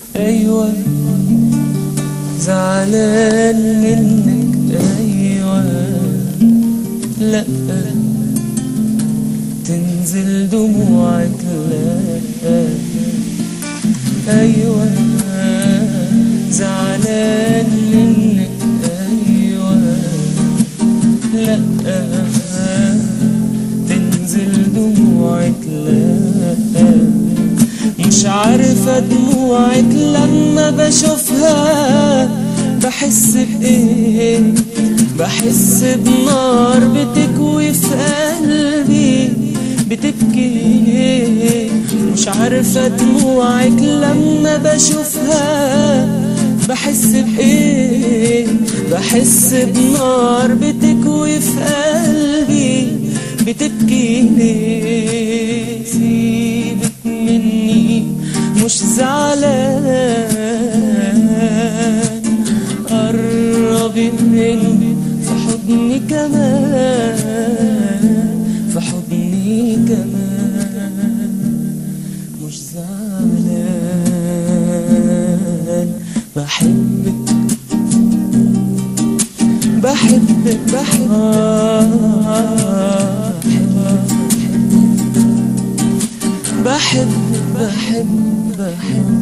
أيوة زعلان منك أيوة لأ تنزل دموعك لا أيوة زعلان منك أيوة لأ تنزل دموعك لا مش عارفة دموعك لما بشوفها بحس بإيه بحس بنار بتكوي في قلبي بتبكي مش عارفة دموعك لما بشوفها بحس بإيه بحس بنار بتكوي في قلبي بتبكي ليه سيبك مني مش زعلان قربي مني في حضني كمان في حضني كمان مش زعلان بحبك بحبك بحبك بحبك بحبك بحبك